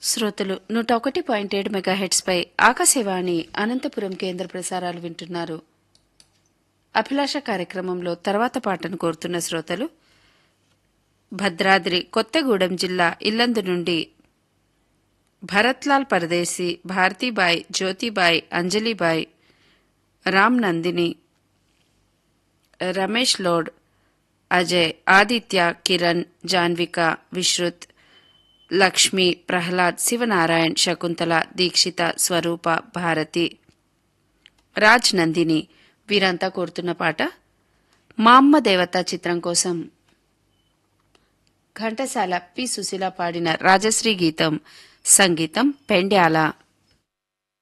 శ్రోతలు నూట ఒకటి పాయింట్ ఏడు మెగాహెట్స్ పై ఆకాశవాణి అనంతపురం కేంద్ర ప్రసారాలు వింటున్నారు అభిలాష కార్యక్రమంలో తర్వాత పాటను కోరుతున్న శ్రోతలు భద్రాద్రి కొత్తగూడెం జిల్లా ఇల్లందు నుండి భరత్లాల్ పరదేశీ భారతీబాయ్ జ్యోతిబాయ్ అంజలిబాయ్ రామ్ నందిని రమేష్ లోడ్ అజయ్ ఆదిత్య కిరణ్ జాన్విక విశ్రుత్ లక్ష్మి ప్రహ్లాద్ శివనారాయణ్ శకుంతల దీక్షిత స్వరూప భారతి రాజ్ నందిని వీరంతా కోరుతున్న పాట మా అమ్మ దేవత చిత్రం కోసం ఘంటసాల పి సుశీల పాడిన రాజశ్రీ గీతం సంగీతం పెండ్యాల